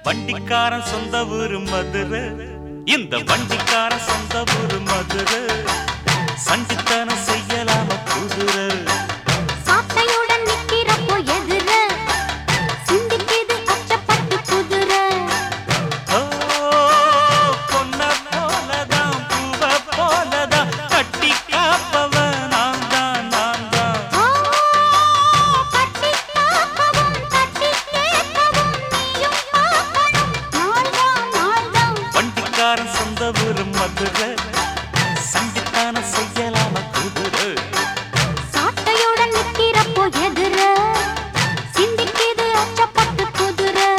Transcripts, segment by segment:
வண்டிக்காரன் சொந்த ஊரு மதுரை இந்த வண்டிக்காரன் சொந்த ஊரு மதுரை சண்டித்தனம் செய்யலாம குதிரை சாட்டையுடன் நிக்கிறப்போ எதிர சிந்திக்குது அச்சப்பட்டு குதிரை ஓ, பொன்ன போலதான் பூவ போலதான் கட்டி காப்பவன் நான் தான் நான் தான் ஆ, கட்டி காக்கவும் கட்டி கேட்கவும் நீயும் பார்க்கணும் நாள்தான் நாள்தான் வண்டிக்காரன் சொந்த ஊரு மதுரை சண்டித்தனம் செய்யலாம குதிரை சாட்டையுடன் நிக்கிறப்போ எதிர சிந்திக்குது அச்சப்பட்டு குதிரை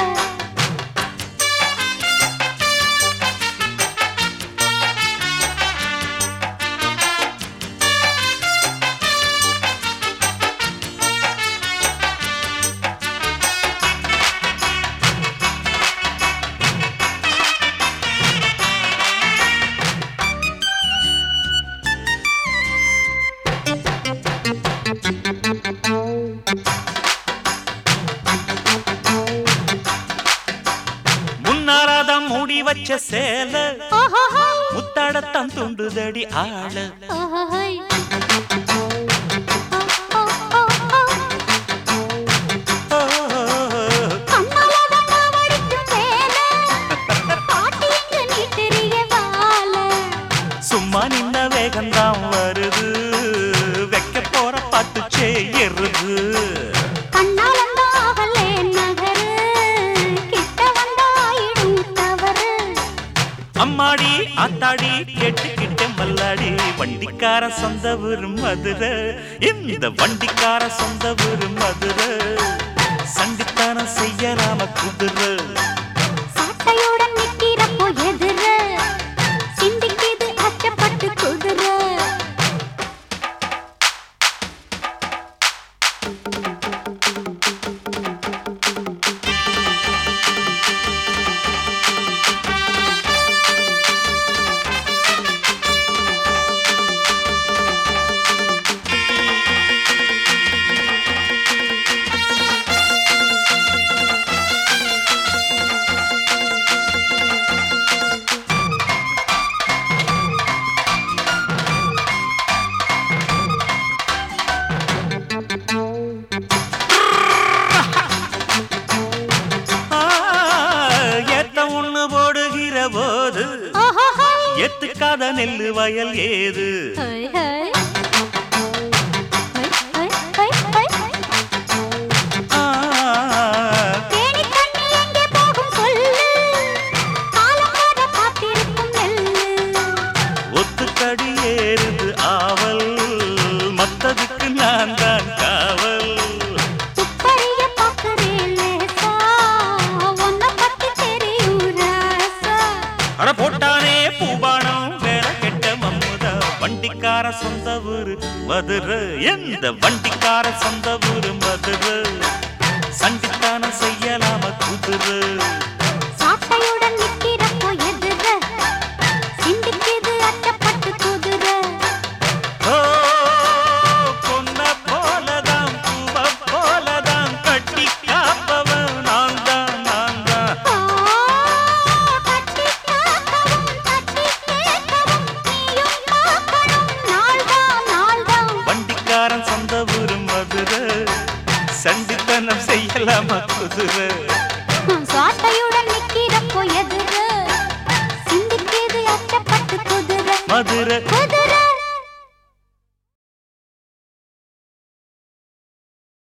முன்னாராதான் மூடி வச்ச சேலை ஓஹோஹோ முத்தாடத்தான் துண்டுதடி ஆள ஓஹோஹோய். ஓ, ஓ, ஓ, ஓ. கண்ணால வண்ணா வடிக்கும் வேலை. பாட்டி இங்கு நீ தெரிய வாழ. சும்மா நின்ன வேகம்தான் வருது வைக்க போற பாட்டு செய்யறது கண்ணால நாவலே நகரு. கிட்ட வந்தாயிடும் தவறு. அம்மாடி ஆத்தாடி கேட்டுக்கிட்ட மல்லாடி வண்டிக்கார சொந்த ஊரு மதுரை இந்த வண்டிக்கார சொந்த ஊரு மதுரை சண்டித்தனம் செய்யலாம குதிரை சாட்டையுடன் நிக்கிறப்போ எதிர. சிந்திக்குது அச்சப்பட்டு குதிரை ஆ, ஏத்த ஒண்ணு போடுகிற போது ஓஹோஹோய். எத்துக்காத நெல்லு வயல் ஏது ஹை, ஹை. ஹை, ஹை, ஹை, ஹை. ஆ, தேனி தண்ணி எங்கே போகும் சொல்லு காலம் வர காத்திருக்கும் நெல்லு ஒத்துக்கடி ஏறுது ஆவல் மத்ததுக்கு நான் தான் காவல் துப்பறிய பார்க்கிறேன் லேசா உன்னை பத்தி தெரியும் ராசா அட போட்டானே பூபானம் வேற கெட்ட மம்முதா வண்டிக்கார சொந்த ஊரு மதுரை எந்த வண்டிக்கார சொந்த ஊரு மதுரை சண்டித்தானம் செய்யலாம குதிரை சாட்டையுடன் நிக்கிறப்போ எதிர சிந்திக்குது அச்சப்பட்டு குதிரை ஓ, பொன்ன போலதான் பூவ போலதான் கட்டி காப்பவன் நான் தான் நான் தான் கட்டி காக்கவும் கட்டி கேட்கவும் நீயும் பார்க்கணும் நாள்தான் நாள்தான் வண்டிக்காரன் சொந்த ஊரு மதுரை சண்டித்தனம் செய்யலாமா குதிரை